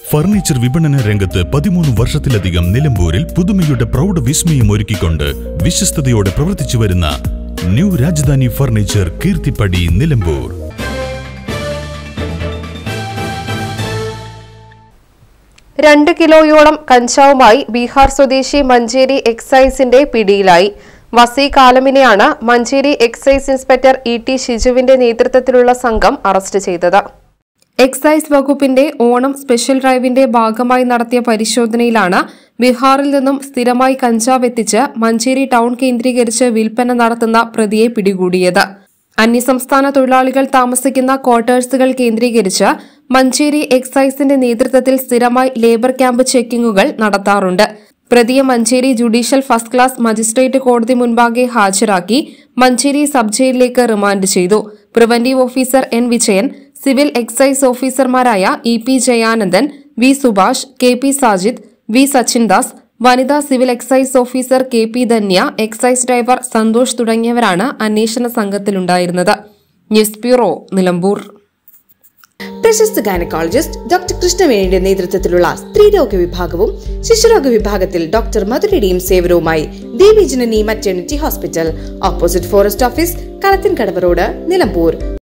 furniture വിപണന രംഗത്ത് പതിമൂന്ന് വർഷത്തിലധികം നിലമ്പൂരിൽ പുതുമയുടെ പ്രൗഢ വിസ്മയം ഒരുക്കിക്കൊണ്ട് വിശ്വസ്തയോടെ പ്രവർത്തിച്ചു വരുന്ന ന്യൂ രാജധാനി ഫർണിച്ചർ കീർത്തിപ്പടി നിലമ്പൂർ രണ്ട് കിലോയോളം കഞ്ചാവുമായി ബീഹാർ സ്വദേശി മഞ്ചേരി എക്സൈസിന്റെ പിടിയിലായി വസീ കാലമിനെയാണ് Manjeri excise inspector E T ഷിജുവിന്റെ നേതൃത്വത്തിലുള്ള സംഘം അറസ്റ്റ് ചെയ്തത് എക്സൈസ് വകുപ്പിന്റെ ഓണം സ്പെഷ്യൽ ഡ്രൈവിന്റെ ഭാഗമായി നടത്തിയ പരിശോധനയിലാണ് ബീഹാറിൽ നിന്നും സ്ഥിരമായി കഞ്ചാവ് എത്തിച്ച് മഞ്ചേരി ടൗൺ കേന്ദ്രീകരിച്ച് വിൽപ്പന നടത്തുന്ന പ്രതിയെ പിടികൂടിയത് അന്യസംസ്ഥാന തൊഴിലാളികൾ താമസിക്കുന്ന ക്വാർട്ടേഴ്സുകൾ കേന്ദ്രീകരിച്ച് മഞ്ചേരി എക്സൈസിന്റെ നേതൃത്വത്തിൽ സ്ഥിരമായി ലേബർ ക്യാമ്പ് ചെക്കിങ്ങുകൾ നടത്താറുണ്ട് പ്രതിയെ Manjeri judicial first class magistrate കോടതി മുൻപാകെ ഹാജരാക്കി മഞ്ചേരി സബ് ജയിലിലേക്ക് റിമാൻഡ് ചെയ്തു preventive officer N Vijayan civil excise ഓഫീസർമാരായ E P Jayanandan V Subhash K P Sajid V Sachindas വനിതാ civil excise officer K P Dhanya excise driver Santhosh തുടങ്ങിയവരാണ് അന്വേഷണ സംഘത്തിലുണ്ടായിരുന്നത് ന്യൂസ് ബ്യൂറോ നിലമ്പൂർ പ്രശസ്ത ഗൈനക്കോളജിസ്റ്റ് ഡോക്ടർ കൃഷ്ണവേണിയുടെ നേതൃത്വത്തിലുള്ള സ്ത്രീരോഗ വിഭാഗവും ശിശുരോഗ വിഭാഗത്തിൽ ഡോക്ടർ മധുരയുടെയും സേവനവുമായി Devi Janani maternity hospital opposite forest office Kalathinkadavu road Nilambur